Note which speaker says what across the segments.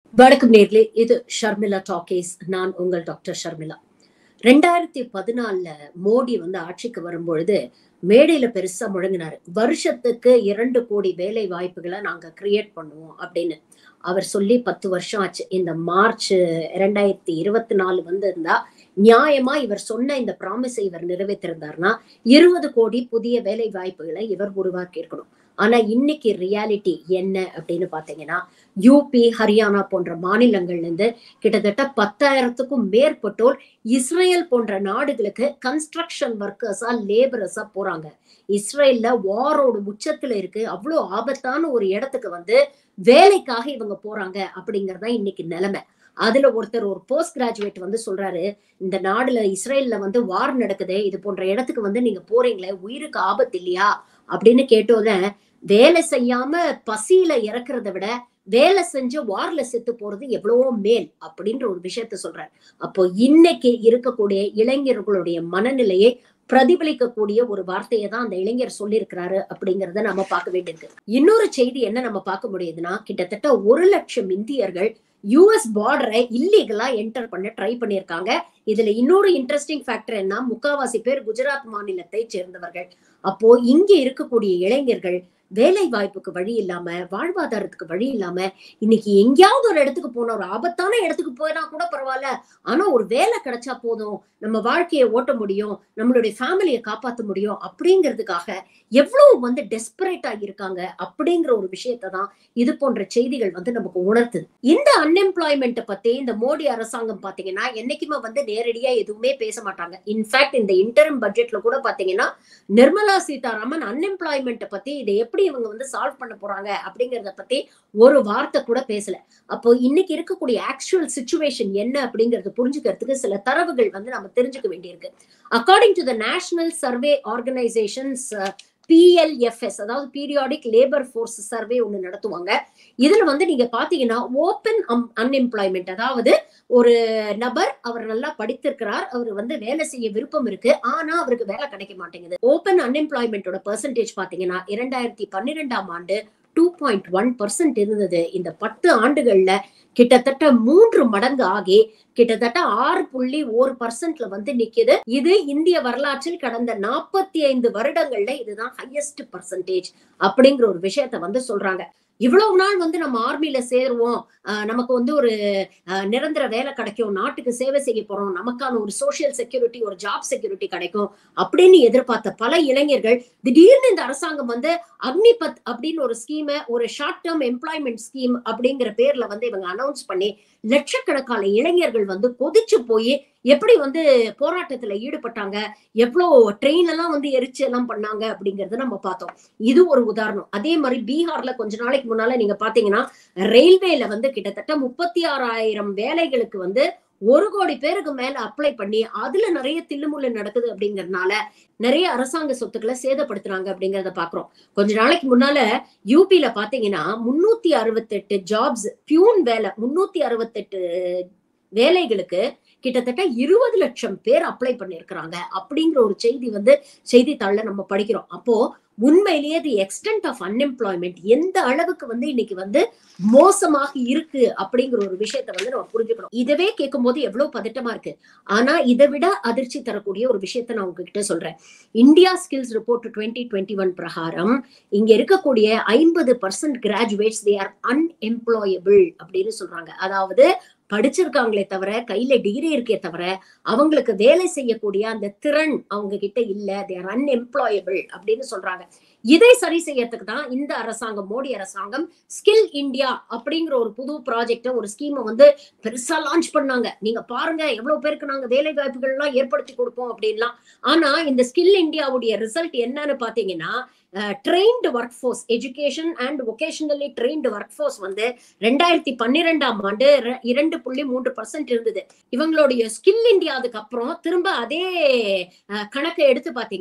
Speaker 1: வணக்கம் நேர்களே இது ஷர்மிளா டாக்கேஸ் நான் உங்கள் டாக்டர் ஷர்மிளா ரெண்டாயிரத்தி பதினாலுல மோடி வந்து ஆட்சிக்கு வரும்பொழுது மேடையில பெருசா முழங்கினாரு வருஷத்துக்கு இரண்டு கோடி வேலை வாய்ப்புகளை நாங்க கிரியேட் பண்ணுவோம் அப்படின்னு அவர் சொல்லி பத்து வருஷம் ஆச்சு இந்த மார்ச் இரண்டாயிரத்தி இருபத்தி நாலு வந்து இருந்தா நியாயமா இவர் சொன்ன இந்த ப்ராமிஸை இவர் நிறைவேற்றிருந்தார்னா இருபது கோடி புதிய வேலை வாய்ப்புகளை இவர் உருவாக்கி இருக்கணும் ஆனா இன்னைக்கு ரியாலிட்டி என்ன அப்படின்னு பாத்தீங்கன்னா யூபி ஹரியானா போன்ற மாநிலங்கள்ல இருந்து கிட்டத்தட்ட பத்தாயிரத்துக்கும் மேற்பட்டோர் இஸ்ரேல் போன்ற நாடுகளுக்கு கன்ஸ்ட்ரக்ஷன் ஒர்க்கர்ஸா லேபரர்ஸா போறாங்க இஸ்ரேல்ல வாரோட உச்சத்துல இருக்கு அவ்வளவு ஆபத்தான ஒரு இடத்துக்கு வந்து வேலைக்காக இவங்க போறாங்க அப்படிங்கறதா இன்னைக்கு நிலைமை அதுல ஒருத்தர் ஒரு போஸ்ட் கிராஜுவேட் வந்து சொல்றாரு இந்த நாடுல இஸ்ரேல்ல வந்து வார் நடக்குது இது போன்ற இடத்துக்கு வந்து நீங்க போறீங்களே உயிருக்கு ஆபத்து இல்லையா அப்படின்னு கேட்டோத வேலை செய்யாம பசியில இறக்குறத விட வேலை செஞ்சு வார்ல செத்து போறது எவ்வளவோ மேல் அப்படின்ற ஒரு விஷயத்த சொல்றாரு அப்போ இன்னைக்கு இருக்கக்கூடிய இளைஞர்களுடைய மனநிலையை பிரதிபலிக்கக்கூடிய ஒரு வார்த்தையை தான் அந்த இளைஞர் சொல்லியிருக்கிறாரு அப்படிங்கறத நம்ம பார்க்க வேண்டியது இன்னொரு செய்தி என்ன நம்ம பார்க்க முடியுதுன்னா கிட்டத்தட்ட ஒரு லட்சம் இந்தியர்கள் யூஎஸ் பார்டரை இல்லீகலா என்டர் பண்ண ட்ரை பண்ணியிருக்காங்க இதுல இன்னொரு இன்ட்ரெஸ்டிங் ஃபேக்டர் என்ன முக்காவாசி பேர் குஜராத் மாநிலத்தை சேர்ந்தவர்கள் அப்போ இங்க இருக்கக்கூடிய இளைஞர்கள் வேலை வாய்ப்புக்கு வழி இல்லாம வாழ்வாதாரத்துக்கு வழி இல்லாம இன்னைக்கு எங்கேயாவது ஒரு இடத்துக்கு போன ஒரு ஆபத்தான இடத்துக்கு போயினா கூட பரவாயில்ல ஆனா ஒரு வேலை கிடைச்சா போதும் நம்ம வாழ்க்கையை ஓட்ட முடியும் நம்மளுடைய ஃபேமிலியை காப்பாற்ற முடியும் அப்படிங்கிறதுக்காக எவ்வளவு வந்து டெஸ்பரேட்டா இருக்காங்க அப்படிங்கிற ஒரு விஷயத்தை தான் இது போன்ற செய்திகள் வந்து நமக்கு உணர்த்துது இந்த அன்எம்ப்ளாய்மெண்ட்டை பத்தி இந்த மோடி அரசாங்கம் பாத்தீங்கன்னா என்னைக்குமே வந்து நேரடியா எதுவுமே பேச மாட்டாங்க இன்ஃபேக்ட் இந்த இன்டர்ம் பட்ஜெட்ல கூட பாத்தீங்கன்னா நிர்மலா சீதாராமன் அன்எம்ப்ளாய்மெண்ட்டை பத்தி இதை எப்படி இவங்க வந்து சால்வ் பண்ண போறாங்க அப்படிங்கறத பத்தி ஒரு வார்த்தை கூட பேசல அப்போ இன்னைக்கு இருக்கக்கூடிய ஆக்சுவல் சுச்சுவேஷன் என்ன அப்படிங்கறத புரிஞ்சுக்கிறதுக்கு சில தரவுகள் வந்து நம்ம தெரிஞ்சுக்க வேண்டியிருக்கு according to the national survey organisations PLFS அதாவது பீரியாடிக் லேபர் ஃபோர்ஸ் சர்வே ஒண்ணு நடத்துவாங்க இதுல வந்து நீங்க பாத்தீங்கன்னா ஓப்பன் அன்எம்ப்ளாய்மெண்ட் அதாவது ஒரு நபர் அவர் நல்லா படித்திருக்கிறார் அவர் வந்து வேலை செய்ய விருப்பம் இருக்கு ஆனா அவருக்கு வேலை கிடைக்க மாட்டேங்குது ஓப்பன் அன்எம்ப்ளாய்மெண்டோட பெர்சன்டேஜ் பாத்தீங்கன்னா இரண்டாயிரத்தி பன்னிரெண்டாம் ஆண்டு டூ பாயிண்ட் ஒன் பர்சன்ட் இருந்தது இந்த பத்து ஆண்டுகள்ல கிட்டத்தட்ட மூன்று மடங்கு ஆகி கிட்டத்தட்ட ஆறு புள்ளி ஒரு பர்சன்ட்ல வந்து நிக்குது இது இந்திய வரலாற்றில் கடந்த நாற்பத்தி ஐந்து வருடங்கள்ல இதுதான் ஹையஸ்ட் பர்சன்டேஜ் அப்படிங்கிற ஒரு விஷயத்த வந்து சொல்றாங்க இவ்வளவு நாள் வந்து நம்ம ஆர்மில சேருவோம் நமக்கு வந்து ஒரு நிரந்தர வேலை கிடைக்கும் நாட்டுக்கு சேவை செய்ய போறோம் நமக்கான ஒரு சோசியல் செக்யூரிட்டி ஒரு ஜாப் செக்யூரிட்டி கிடைக்கும் அப்படின்னு எதிர்பார்த்த பல இளைஞர்கள் திடீர்னு இந்த அரசாங்கம் வந்து அக்னிபத் அப்படின்னு ஒரு ஸ்கீமை ஒரு ஷார்ட் டேர்ம் எம்ப்ளாய்மெண்ட் ஸ்கீம் அப்படிங்கிற பேர்ல வந்து இவங்க அனௌன்ஸ் பண்ணி லட்சக்கணக்கான இளைஞர்கள் வந்து கொதிச்சு போய் எப்படி வந்து போராட்டத்துல ஈடுபட்டாங்க எவ்வளோ ட்ரெயின் எல்லாம் வந்து எரிச்சு எல்லாம் பண்ணாங்க அப்படிங்கறத நம்ம பார்த்தோம் இது ஒரு உதாரணம் அதே மாதிரி பீகார்ல கொஞ்ச நாளைக்கு முன்னால நீங்க பாத்தீங்கன்னா ரயில்வேல வந்து கிட்டத்தட்ட முப்பத்தி ஆறாயிரம் வேலைகளுக்கு வந்து ஒரு கோடி பேருக்கு மேல அப்ளை பண்ணி அதுல நிறைய தில்லுமுள்ளு நடக்குது அப்படிங்கறதுனால நிறைய அரசாங்க சொத்துக்களை சேதப்படுத்துறாங்க அப்படிங்கறத பாக்குறோம் கொஞ்ச நாளைக்கு முன்னால யூபில பாத்தீங்கன்னா முன்னூத்தி அறுபத்தெட்டு ஜாப்ஸ் பியூன் வேலை முன்னூத்தி அறுபத்தெட்டு வேலைகளுக்கு கிட்டத்தட்ட இருபது லட்சம் பேர் அப்ளை பண்ணிருக்கிறாங்க அப்படிங்கிற ஒரு செய்தி வந்து செய்தித்தாள்ல நம்ம படிக்கிறோம் அப்போ உண்மையிலேயே தி எக்ஸ்டென்ட் ஆஃப் அன்எம்ப்ளாய்மெண்ட் எந்த அளவுக்கு வந்து இன்னைக்கு வந்து மோசமாக இருக்கு அப்படிங்கிற ஒரு விஷயத்த வந்து நம்ம புரிஞ்சுக்கணும் இதவே கேட்கும் போது எவ்வளவு பதட்டமா இருக்கு ஆனா இதை விட அதிர்ச்சி தரக்கூடிய ஒரு விஷயத்த நான் உங்ககிட்ட சொல்றேன் India skills report twenty twenty one பிரகாரம் இங்க இருக்கக்கூடிய ஐம்பது percent graduates they are unemployable அப்படின்னு சொல்றாங்க அதாவது படிச்சிருக்காங்களே தவிர கையில டிகிரி இருக்கே தவிர அவங்களுக்கு வேலை செய்யக்கூடிய அந்த திறன் அவங்க கிட்ட இல்ல தேர் அன்எம்ப்ளாயபிள் அப்படின்னு சொல்றாங்க இதை சரி செய்யறதுக்கு தான் இந்த அரசாங்கம் மோடி அரசாங்கம் ஸ்கில் இந்தியா அப்படிங்கிற ஒரு புது ப்ராஜெக்ட ஒரு ஸ்கீமை வந்து பெருசா லான்ச் பண்ணாங்க நீங்க பாருங்க எவ்வளவு பேருக்கு நாங்க வேலை வாய்ப்புகள் எல்லாம் ஏற்படுத்தி கொடுப்போம் அப்படின்லாம் ஆனா இந்த ஸ்கில் இந்தியாவுடைய ரிசல்ட் என்னன்னு பாத்தீங்கன்னா trained work force education and vocationally trained work force வந்து ரெண்டாயிரத்தி பன்னிரெண்டாம் ஆண்டு இரண்டு புள்ளி மூன்று பர்சன்ட் இருந்தது இவங்களுடைய ஸ்கில் இந்தியாவுக்கு அப்புறம் திரும்ப அதே கணக்கை எடுத்து பாத்தீங்கன்னா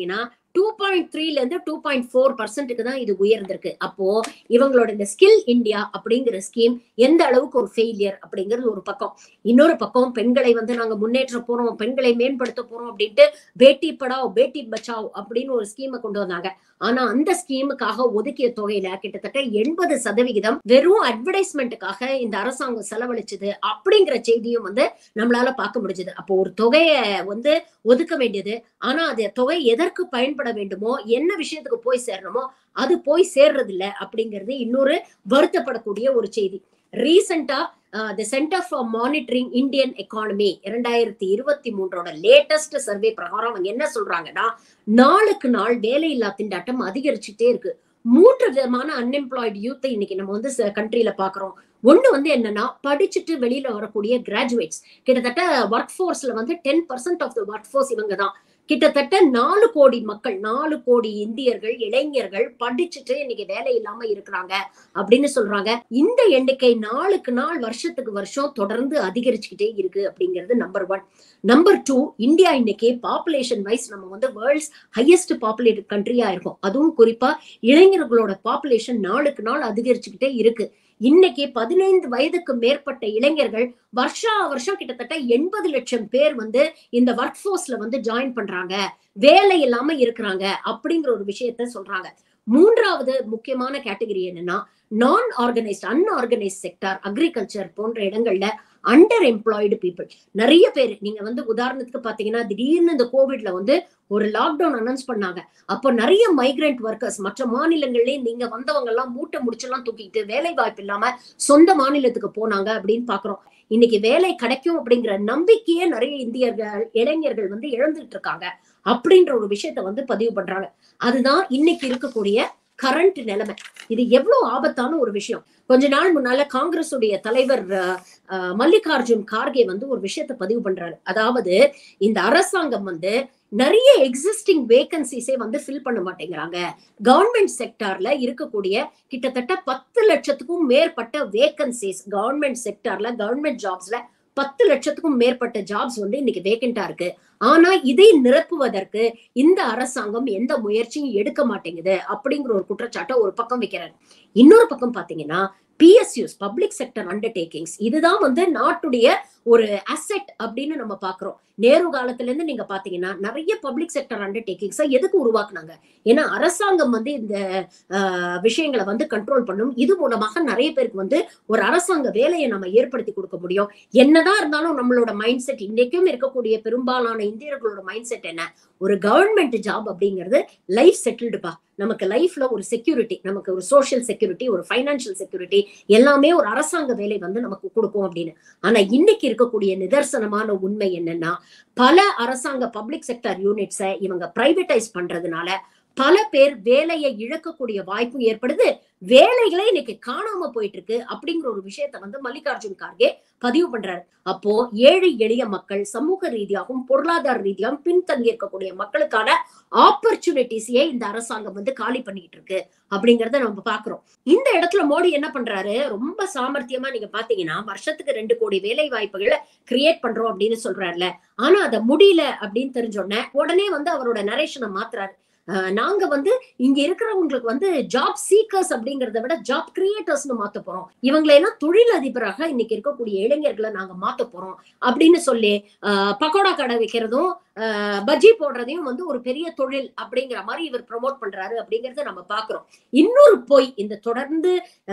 Speaker 1: டூ பாயிண்ட் த்ரீல இருந்து டூ பாயிண்ட் ஃபோர் பர்சன்ட்டுக்கு தான் இது உயர்ந்திருக்கு அப்போ இவங்களோட இந்த ஸ்கில் இந்தியா அப்படிங்கிற ஸ்கீம் எந்த அளவுக்கு ஒரு ஃபெயிலியர் அப்படிங்கிறது ஒரு பக்கம் இன்னொரு பக்கம் பெண்களை வந்து நாங்க முன்னேற்ற போறோம் பெண்களை மேம்படுத்த போறோம் அப்படின்ட்டு பேட்டி படாவ் பேட்டி பச்சாவ் அப்படின்னு ஒரு ஸ்கீமை கொண்டு வந்தாங்க ஆனா அந்த ஸ்கீமுக்காக ஒதுக்கிய தொகையில கிட்டத்தட்ட எண்பது சதவிகிதம் வெறும் அட்வர்டைஸ்மெண்ட்டுக்காக இந்த அரசாங்கம் செலவழிச்சது அப்படிங்கிற செய்தியும் வந்து நம்மளால பார்க்க முடிஞ்சது அப்போ ஒரு தொகையை வந்து ஒதுக்க வேண்டியது ஆனா அது தொகை எதற்கு பயன்பட வேண்டுமோ என்ன விஷயத்துக்கு போய் சேரணுமோ அது போய் சேர்றது இல்ல அப்படிங்கிறது இன்னொரு வருத்தப்படக்கூடிய ஒரு செய்தி ரீசெண்டா the centre for monitoring Indian economy இரண்டாயிரத்தி இருபத்தி மூன்றோட லேட்டஸ்ட் சர்வே பிரகாரம் அவங்க என்ன சொல்றாங்கன்னா நாளுக்கு நாள் வேலையில்லா திண்டாட்டம் அதிகரிச்சுட்டே இருக்கு மூன்று விதமான அன்எம்ப்ளாய்டு யூத்தை இன்னைக்கு நம்ம வந்து கண்ட்ரில பாக்குறோம் ஒண்ணு வந்து என்னன்னா படிச்சுட்டு வெளியில வரக்கூடிய கிராஜுவேட்ஸ் கிட்டத்தட்ட ஒர்க் ஃபோர்ஸ்ல வந்து ten percent of the work force இவங்க தான் கிட்டத்தட்ட நாலு கோடி மக்கள் நாலு கோடி இந்தியர்கள் இளைஞர்கள் படிச்சுட்டு இன்னைக்கு வேலை இல்லாம இருக்கிறாங்க அப்படின்னு சொல்றாங்க இந்த எண்ணிக்கை நாளுக்கு நாள் வருஷத்துக்கு வருஷம் தொடர்ந்து அதிகரிச்சுக்கிட்டே இருக்கு அப்படிங்கிறது number one number two India இன்னைக்கு பாப்புலேஷன் வைஸ் நம்ம வந்து வேர்ல்ட்ஸ் ஹையஸ்ட் பாப்புலேட்டட் கண்ட்ரியா இருக்கும் அதுவும் குறிப்பா இளைஞர்களோட பாப்புலேஷன் நாளுக்கு நாள் அதிகரிச்சுக்கிட்டே இருக்கு இன்னைக்கு பதினைந்து வயதுக்கு மேற்பட்ட இளைஞர்கள் வருஷா வருஷம் கிட்டத்தட்ட எண்பது லட்சம் பேர் வந்து இந்த ஒர்க் ஃபோர்ஸ்ல வந்து ஜாயின் பண்றாங்க வேலை இல்லாம இருக்கிறாங்க அப்படிங்கிற ஒரு விஷயத்த சொல்றாங்க மூன்றாவது முக்கியமான கேட்டகரி என்னன்னா நான் ஆர்கனைஸ்ட் அன்ஆர்கனைஸ்ட் செக்டார் அக்ரிகல்ச்சர் போன்ற இடங்கள்ல அண்டர் எம்ப்ளாய்டு பீப்புள் நிறைய பேர் நீங்க வந்து உதாரணத்துக்கு பாத்தீங்கன்னா திடீர்னு இந்த கோவிட்ல வந்து ஒரு லாக்டவுன் அனௌன்ஸ் பண்ணாங்க அப்போ நிறைய மைக்ரண்ட் ஒர்க்கர்ஸ் மற்ற மாநிலங்கள்லயே நீங்க வந்தவங்க எல்லாம் மூட்டை முடிச்செல்லாம் தூக்கிட்டு வேலை வாய்ப்பு இல்லாம சொந்த மாநிலத்துக்கு போனாங்க அப்படின்னு பாக்குறோம் இன்னைக்கு வேலை கிடைக்கும் அப்படிங்கிற நம்பிக்கையே நிறைய இந்தியர்கள் இளைஞர்கள் வந்து இழந்துட்டு இருக்காங்க அப்படின்ற ஒரு விஷயத்த வந்து பதிவு பண்றாங்க அதுதான் இன்னைக்கு இருக்கக்கூடிய கரண்ட் நிலைமை இது எவ்வளவு ஆபத்தான ஒரு விஷயம் கொஞ்ச நாள் முன்னால காங்கிரஸ் உடைய தலைவர் மல்லிகார்ஜுன் கார்கே வந்து ஒரு விஷயத்த பதிவு பண்றாரு அதாவது இந்த அரசாங்கம் வந்து நிறைய எக்ஸிஸ்டிங் வேகன்சிஸே வந்து ஃபில் பண்ண மாட்டேங்கிறாங்க கவர்மெண்ட் செக்டார்ல இருக்கக்கூடிய கிட்டத்தட்ட பத்து லட்சத்துக்கும் மேற்பட்ட வேகன்சிஸ் கவர்மெண்ட் செக்டார்ல கவர்மெண்ட் ஜாப்ஸ்ல பத்து லட்சத்துக்கும் மேற்பட்ட ஜாப்ஸ் வந்து இன்னைக்கு வேகண்டா இருக்கு ஆனா இதை நிரப்புவதற்கு இந்த அரசாங்கம் எந்த முயற்சியும் எடுக்க மாட்டேங்குது அப்படிங்கிற ஒரு குற்றச்சாட்டை ஒரு பக்கம் வைக்கிறாரு இன்னொரு பக்கம் பாத்தீங்கன்னா பிஎஸ்யூஸ் பப்ளிக் செக்டர் அண்டர்டேக்கிங்ஸ் இதுதான் வந்து நாட்டுடைய ஒரு அசெட் அப்படின்னு நம்ம பாக்குறோம் நேரு காலத்துல இருந்து நீங்க பாத்தீங்கன்னா நிறைய பப்ளிக் செக்டர் அண்டர்டேக்கிங்ஸை எதுக்கு உருவாக்குனாங்க ஏன்னா அரசாங்கம் வந்து இந்த விஷயங்களை வந்து கண்ட்ரோல் பண்ணும் இது மூலமாக நிறைய பேருக்கு வந்து ஒரு அரசாங்க வேலையை நம்ம ஏற்படுத்தி கொடுக்க முடியும் என்னதான் இருந்தாலும் நம்மளோட மைண்ட் செட் இன்னைக்கும் இருக்கக்கூடிய பெரும்பாலான இந்தியர்களோட மைண்ட் செட் என்ன ஒரு கவர்மெண்ட் ஜாப் அப்படிங்கிறது லைஃப் செட்டில்டுப்பா நமக்கு லைஃப்ல ஒரு செக்யூரிட்டி நமக்கு ஒரு சோஷியல் செக்யூரிட்டி ஒரு ஃபைனான்சியல் செக்யூரிட்டி எல்லாமே ஒரு அரசாங்க வேலை வந்து நமக்கு கொடுக்கும் அப்படின்னு ஆனா இன்னைக்கு இருக்கக்கூடிய நிதர்சனமான உண்மை என்னன்னா பல அரசாங்க பப்ளிக் செக்டர் யூனிட்ஸை இவங்க பிரைவேடைஸ் பண்றதுனால பல பேர் வேலையை இழக்கக்கூடிய வாய்ப்பும் ஏற்படுது வேலைகளே இன்னைக்கு காணாம போயிட்டு இருக்கு அப்படிங்கிற ஒரு விஷயத்த வந்து மல்லிகார்ஜுன் கார்கே பதிவு பண்றாரு அப்போ ஏழை எளிய மக்கள் சமூக ரீதியாகவும் பொருளாதார ரீதியாகவும் பின்தங்கி இருக்கக்கூடிய மக்களுக்கான ஆப்பர்ச்சுனிட்டிஸையே இந்த அரசாங்கம் வந்து காலி பண்ணிட்டு இருக்கு அப்படிங்கறத நம்ம பாக்குறோம் இந்த இடத்துல மோடி என்ன பண்றாரு ரொம்ப சாமர்த்தியமா நீங்க பாத்தீங்கன்னா வருஷத்துக்கு ரெண்டு கோடி வேலை வாய்ப்புகளை கிரியேட் பண்றோம் அப்படின்னு சொல்றாருல ஆனா அதை முடியல அப்படின்னு தெரிஞ்சோடனே உடனே வந்து அவரோட நரேஷனை மாத்துறாரு நாங்க வந்து இங்க இருக்கிறவங்களுக்கு வந்து ஜாப் சீக்கர்ஸ் அப்படிங்கறத விட ஜாப் கிரியேட்டர்ஸ்னு மாத்த போறோம் இவங்களை எல்லாம் தொழில் அதிபராக இன்னைக்கு இருக்கக்கூடிய இளைஞர்களை நாங்க மாத்த போறோம் அப்படின்னு சொல்லி பக்கோடா கடை வைக்கிறதும் பஜ்ஜி போடுறதையும் வந்து ஒரு பெரிய தொழில் அப்படிங்கிற மாதிரி இவர் ப்ரமோட் பண்றாரு அப்படிங்கறத நம்ம பாக்குறோம் இன்னொரு பொய் இந்த தொடர்ந்து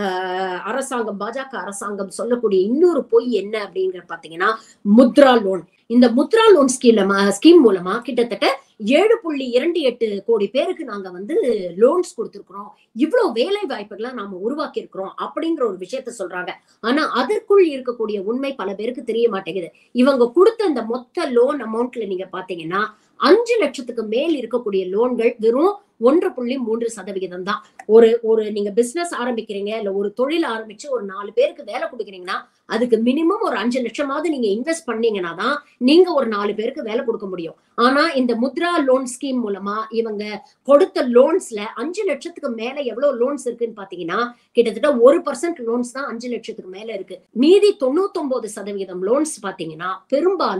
Speaker 1: அரசாங்கம் பாஜக அரசாங்கம் சொல்லக்கூடிய இன்னொரு பொய் என்ன அப்படிங்கிற பாத்தீங்கன்னா முத்ரா லோன் இந்த முத்ரா லோன் ஸ்கீம் ஸ்கீம் மூலமா கிட்டத்தட்ட ஏழு புள்ளி இரண்டு எட்டு கோடி பேருக்கு நாங்க வந்து லோன்ஸ் கொடுத்துருக்குறோம் இவ்வளவு வேலை வாய்ப்புகளை நாம உருவாக்கி இருக்கிறோம் அப்படிங்கிற ஒரு விஷயத்த சொல்றாங்க ஆனா அதற்குள் இருக்கக்கூடிய உண்மை பல பேருக்கு தெரிய மாட்டேங்குது இவங்க கொடுத்த இந்த மொத்த லோன் அமௌண்ட்ல நீங்க பாத்தீங்கன்னா அஞ்சு லட்சத்துக்கு மேல் இருக்கக்கூடிய லோன்கள் வெறும் ஒன்று புள்ளி மூன்று சதவிகிதம் தான் ஒரு ஒரு நீங்க பிசினஸ் ஆரம்பிக்கிறீங்க இல்ல ஒரு தொழில் ஆரம்பிச்சு ஒரு நாலு பேருக்கு வேலை கொடுக்குறீங்கன்னா அதுக்கு மினிமம் ஒரு அஞ்சு லட்சமாவது நீங்க இன்வெஸ்ட் பண்ணீங்கன்னா தான் நீங்க ஒரு நாலு பேருக்கு வேலை கொடுக்க முடியும் ஆனா இந்த முத்ரா லோன் ஸ்கீம் மூலமா இவங்க கொடுத்த லோன்ஸ்ல அஞ்சு லட்சத்துக்கு மேல எவ்வளவு லோன்ஸ் இருக்குன்னு பாத்தீங்கன்னா கிட்டத்தட்ட ஒரு பர்சன்ட் லோன்ஸ் தான் அஞ்சு லட்சத்துக்கு மேல இருக்கு மீதி தொண்ணூத்தி ஒன்பது சதவீதம் லோன்ஸ் பாத்தீங்கன்னா பெரும்பாலும்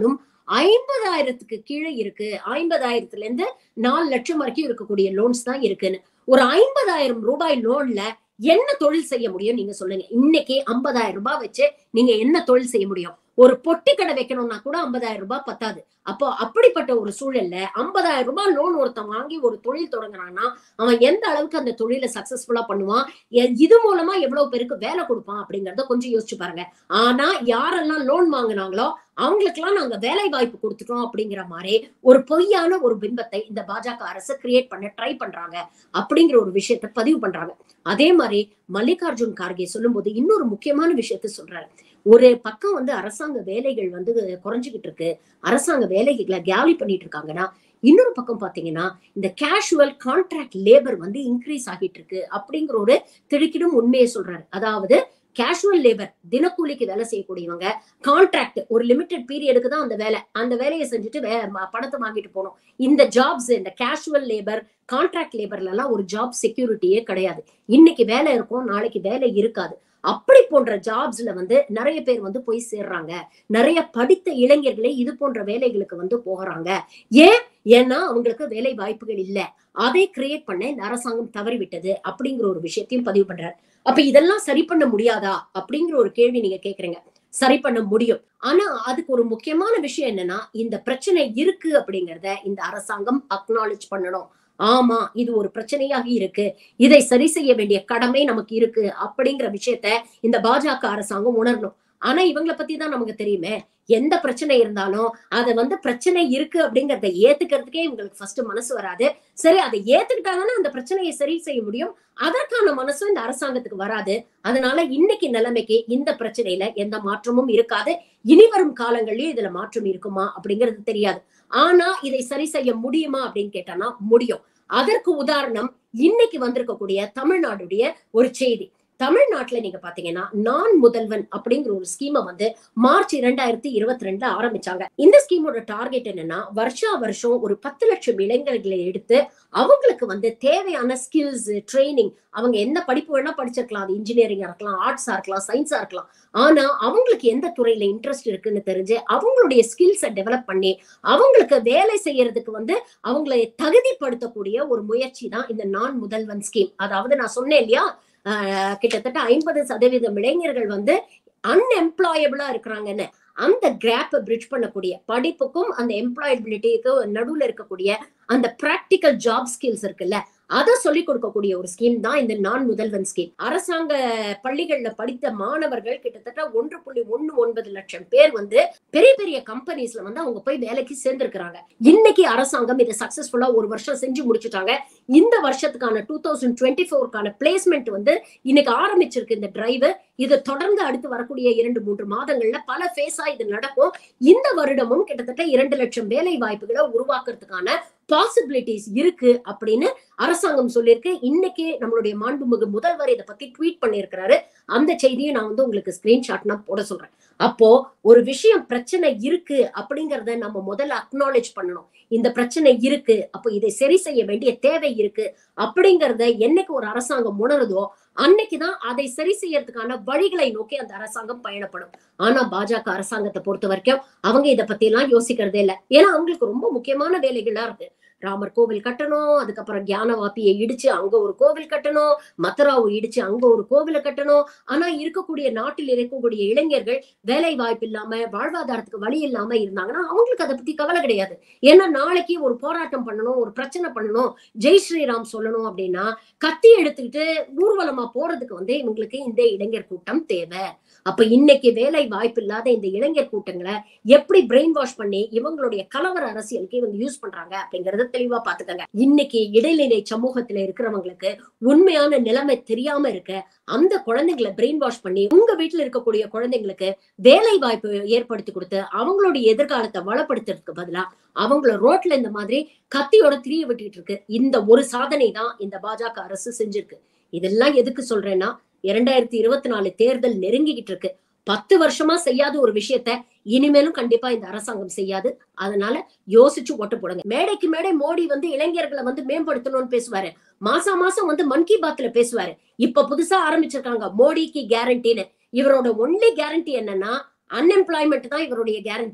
Speaker 1: ஐம்பதாயிரத்துக்கு கீழே இருக்கு ஐம்பதாயிரத்துல இருந்து நாலு லட்சம் வரைக்கும் இருக்கக்கூடிய லோன்ஸ் தான் இருக்குன்னு ஒரு ஐம்பதாயிரம் ரூபாய் லோன்ல என்ன தொழில் செய்ய முடியும் நீங்க சொல்லுங்க இன்னைக்கு ஐம்பதாயிரம் ரூபாய் வச்சு நீங்க என்ன தொழில் செய்ய முடியும் ஒரு பொட்டி கடை வைக்கணும்னா கூட ஐம்பதாயிரம் ரூபாய் பத்தாது அப்போ அப்படிப்பட்ட ஒரு சூழல்ல ஐம்பதாயிரம் ரூபாய் லோன் ஒருத்தன் வாங்கி ஒரு தொழில் தொடங்குறான்னா அவன் எந்த அளவுக்கு அந்த தொழிலை சக்சஸ்ஃபுல்லா பண்ணுவான் எ- இது மூலமா எவ்வளவு பேருக்கு வேலை கொடுப்பான் அப்படிங்கறத கொஞ்சம் யோசிச்சு பாருங்க ஆனா யாரெல்லாம் லோன் வாங்குனாங்களோ அவங்களுக்கெல்லாம் நாங்க வேலை வாய்ப்பு கொடுத்துட்டோம் அப்படிங்கிற மாதிரி ஒரு பொய்யான ஒரு பிம்பத்தை இந்த பாஜக அரசு கிரியேட் பண்ண ட்ரை பண்றாங்க அப்படிங்கிற ஒரு விஷயத்த பதிவு பண்றாங்க அதே மாதிரி மல்லிகார்ஜுன் கார்கே சொல்லும்போது இன்னொரு முக்கியமான விஷயத்த சொல்றாரு ஒரு பக்கம் வந்து அரசாங்க வேலைகள் வந்து குறைஞ்சுகிட்டு இருக்கு அரசாங்க வேலைகளை கேலி பண்ணிட்டு இருக்காங்கன்னா இன்னொரு பக்கம் பாத்தீங்கன்னா இந்த கேஷுவல் கான்ட்ராக்ட் லேபர் வந்து இன்க்ரீஸ் ஆகிட்டு இருக்கு அப்படிங்கிற ஒரு திடுக்கிடும் உண்மையை சொல்றாரு அதாவது கேஷுவல் லேபர் தினக்கூலிக்கு வேலை செய்யக்கூடியவங்க கான்ட்ராக்ட் ஒரு லிமிடெட் பீரியடுக்கு தான் அந்த வேலை அந்த வேலையை செஞ்சுட்டு வே ம- பணத்தை வாங்கிட்டு போகணும் இந்த ஜாப்ஸ் இந்த கேஷுவல் லேபர் கான்ட்ராக்ட் லேபர்ல எல்லாம் ஒரு ஜாப் செக்யூரிட்டியே கிடையாது இன்னைக்கு வேலை இருக்கும் நாளைக்கு வேலை இருக்காது அப்படி போன்ற ஜாப்ஸ்ல வந்து நிறைய பேர் வந்து போய் சேர்றாங்க நிறைய படித்த இளைஞர்களே இது போன்ற வேலைகளுக்கு வந்து போகிறாங்க ஏன் ஏன்னா அவங்களுக்கு வேலை வாய்ப்புகள் இல்ல அதை கிரியேட் பண்ண இந்த அரசாங்கம் தவறிவிட்டது அப்படிங்கிற ஒரு விஷயத்தையும் பதிவு பண்றாரு அப்ப இதெல்லாம் சரி பண்ண முடியாதா அப்படிங்கிற ஒரு கேள்வி நீங்க கேக்குறீங்க சரி பண்ண முடியும் ஆனா அதுக்கு ஒரு முக்கியமான விஷயம் என்னன்னா இந்த பிரச்சனை இருக்கு அப்படிங்கறத இந்த அரசாங்கம் அக்னாலேஜ் பண்ணணும் ஆமா இது ஒரு பிரச்சனையாக இருக்கு இதை சரி செய்ய வேண்டிய கடமை நமக்கு இருக்கு அப்படிங்கிற விஷயத்த இந்த பாஜக அரசாங்கம் உணரணும் ஆனா இவங்கள பத்தி தான் நமக்கு தெரியுமே எந்த பிரச்சனை இருந்தாலும் அதை வந்து பிரச்சனை இருக்கு அப்படிங்கறத ஏத்துக்கிறதுக்கே இவங்களுக்கு ஃபர்ஸ்ட் மனசு வராது சரி அதை ஏத்துக்கிட்டாங்கன்னா அந்த பிரச்சனையை சரி செய்ய முடியும் அதற்கான மனசும் இந்த அரசாங்கத்துக்கு வராது அதனால இன்னைக்கு நிலைமைக்கு இந்த பிரச்சனையில எந்த மாற்றமும் இருக்காது இனி வரும் காலங்கள்லயும் இதுல மாற்றம் இருக்குமா அப்படிங்கிறது தெரியாது ஆனா இதை சரி செய்ய முடியுமா அப்படின்னு கேட்டானா முடியும் அதற்கு உதாரணம் இன்னைக்கு வந்திருக்கக்கூடிய தமிழ்நாடுடைய ஒரு செய்தி தமிழ்நாட்டுல நீங்க பாத்தீங்கன்னா நான் முதல்வன் அப்படிங்கிற ஒரு ஸ்கீமை வந்து மார்ச் இரண்டாயிரத்தி இருபத்தி ரெண்டுல ஆரம்பிச்சாங்க இந்த ஸ்கீமோட டார்கெட் என்னன்னா வருஷா வருஷம் ஒரு பத்து லட்சம் இளைஞர்களை எடுத்து அவங்களுக்கு வந்து தேவையான ஸ்கில்ஸ் ட்ரைனிங் அவங்க எந்த படிப்பு வேணா படிச்சிருக்கலாம் அது இன்ஜினியரிங்கா இருக்கலாம் ஆர்ட்ஸா இருக்கலாம் சயின்ஸா இருக்கலாம் ஆனா அவங்களுக்கு எந்த துறையில இன்ட்ரெஸ்ட் இருக்குன்னு தெரிஞ்சு அவங்களுடைய ஸ்கில்ஸை டெவலப் பண்ணி அவங்களுக்கு வேலை செய்யறதுக்கு வந்து அவங்களை தகுதிப்படுத்தக்கூடிய ஒரு முயற்சி தான் இந்த நான் முதல்வன் ஸ்கீம் அதாவது நான் சொன்னேன் இல்லையா ஆஹ் கிட்டத்தட்ட ஐம்பது சதவீதம் இளைஞர்கள் வந்து அன்எம்ப்ளாயபிளா இருக்கிறாங்கன்னு அந்த கேப்பை பிரிட்ஜ் பண்ணக்கூடிய படிப்புக்கும் அந்த எம்ப்ளாயபிலிட்டிக்கும் நடுவுல இருக்கக்கூடிய அந்த பிராக்டிக்கல் ஜாப் ஸ்கில்ஸ் இருக்குல்ல அதை சொல்லிக் கொடுக்கக்கூடிய ஒரு ஸ்கீம் தான் இந்த நான் முதல்வன் ஸ்கீம் அரசாங்க பள்ளிகள்ல படித்த மாணவர்கள் கிட்டத்தட்ட ஒன்று புள்ளி ஒண்ணு ஒன்பது லட்சம் பேர் வந்து பெரிய பெரிய கம்பெனிஸ்ல வந்து அவங்க போய் வேலைக்கு சேர்ந்திருக்கிறாங்க இன்னைக்கு அரசாங்கம் இதை சக்சஸ்ஃபுல்லா ஒரு வருஷம் செஞ்சு முடிச்சுட்டாங்க இந்த வருஷத்துக்கான டூ தௌசண்ட் டுவெண்ட்டி ஃபோருக்கான பிளேஸ்மெண்ட் வந்து இன்னைக்கு ஆரம்பிச்சிருக்கு இந்த டிரைவ் இது தொடர்ந்து அடுத்து வரக்கூடிய இரண்டு மூன்று மாதங்கள்ல பல ஃபேஸா இது நடக்கும் இந்த வருடமும் கிட்டத்தட்ட இரண்டு லட்சம் வேலை வாய்ப்புகளை உருவாக்குறதுக்கான பாசிபிலிட்டிஸ் இருக்கு அப்படின்னு அரசாங்கம் சொல்லியிருக்கு இன்னைக்கு நம்மளுடைய மாண்புமிகு முதல்வர் இதை பத்தி ட்வீட் பண்ணியிருக்கிறாரு அந்த செய்தியை நான் வந்து உங்களுக்கு ஸ்கிரீன்ஷாட் நான் போட சொல்றேன் அப்போ ஒரு விஷயம் பிரச்சனை இருக்கு அப்படிங்கறத நம்ம முதல்ல அக்னாலேஜ் பண்ணணும் இந்த பிரச்சனை இருக்கு அப்போ இதை சரி செய்ய வேண்டிய தேவை இருக்கு அப்படிங்கறத என்னைக்கு ஒரு அரசாங்கம் உணருதோ அன்னைக்குதான் அதை சரி செய்யறதுக்கான வழிகளை நோக்கி அந்த அரசாங்கம் பயணப்படும் ஆனா பாஜக அரசாங்கத்தை பொறுத்த வரைக்கும் அவங்க இதை பத்தி எல்லாம் யோசிக்கிறதே இல்ல ஏன்னா அவங்களுக்கு ரொம்ப முக்கியமான வேலைகளா இருக்கு ராமர் கோவில் கட்டணும் அதுக்கப்புறம் கியானவாப்பியை இடிச்சு அங்க ஒரு கோவில் கட்டணும் மத்தராவை இடிச்சு அங்க ஒரு கோவிலை கட்டணும் ஆனா இருக்கக்கூடிய நாட்டில் இருக்கக்கூடிய இளைஞர்கள் வேலை வாய்ப்பு இல்லாம வாழ்வாதாரத்துக்கு வழி இல்லாம இருந்தாங்கன்னா அவங்களுக்கு அதை பத்தி கவலை கிடையாது ஏன்னா நாளைக்கு ஒரு போராட்டம் பண்ணணும் ஒரு பிரச்சனை பண்ணணும் ஜெய் ஸ்ரீராம் சொல்லணும் அப்படின்னா கத்தி எடுத்துக்கிட்டு ஊர்வலமா போறதுக்கு வந்து இவங்களுக்கு இந்த இளைஞர் கூட்டம் தேவை அப்ப இன்னைக்கு வேலை வாய்ப்பு இல்லாத இந்த இளைஞர் கூட்டங்களை எப்படி பிரெயின் வாஷ் பண்ணி இவங்களுடைய கலவர அரசியலுக்கு இவங்க யூஸ் பண்றாங்க அப்படிங்கறத தெளிவா பாத்துக்கங்க இன்னைக்கு இடைநிலை சமூகத்துல இருக்கிறவங்களுக்கு உண்மையான நிலைமை தெரியாம இருக்க அந்த குழந்தைங்களை பிரெயின் வாஷ் பண்ணி உங்க வீட்டுல இருக்கக்கூடிய குழந்தைங்களுக்கு வேலை வாய்ப்பு ஏற்படுத்தி கொடுத்து அவங்களுடைய எதிர்காலத்தை வளப்படுத்துறதுக்கு பதிலா அவங்கள ரோட்ல இந்த மாதிரி கத்தியோட திரிய விட்டுட்டு இருக்கு இந்த ஒரு சாதனை தான் இந்த பாஜக அரசு செஞ்சிருக்கு இதெல்லாம் எதுக்கு சொல்றேன்னா இரண்டாயிரத்தி இருபத்தி நாலு தேர்தல் நெருங்கிக்கிட்டு இருக்கு பத்து வருஷமா செய்யாத ஒரு விஷயத்த இனிமேலும் கண்டிப்பா இந்த அரசாங்கம் செய்யாது அதனால யோசிச்சு ஓட்டு போடுங்க மேடைக்கு மேடை மோடி வந்து இளைஞர்களை வந்து மேம்படுத்தணும்னு பேசுவாரு மாசா மாசம் வந்து மன் கி பாத்ல பேசுவாரு இப்ப புதுசா ஆரம்பிச்சிருக்காங்க மோடிக்கு கேரண்டின்னு இவரோட ஒன்லி கேரண்டி என்னன்னா அன்எம்ப்ளாய்மெண்ட் தான் இவருடைய கேரண்டி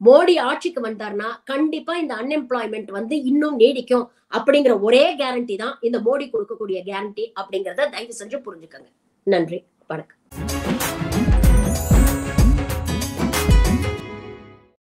Speaker 1: மோடி ஆட்சிக்கு வந்தார்னா கண்டிப்பா இந்த அன்எம்ப்ளாய்மெண்ட் வந்து இன்னும் நீடிக்கும் அப்படிங்கிற ஒரே கேரண்டி தான் இந்த மோடி கொடுக்கக்கூடிய கேரண்டி அப்படிங்கறத தயவு செஞ்சு புரிஞ்சுக்கங்க நன்றி வணக்கம்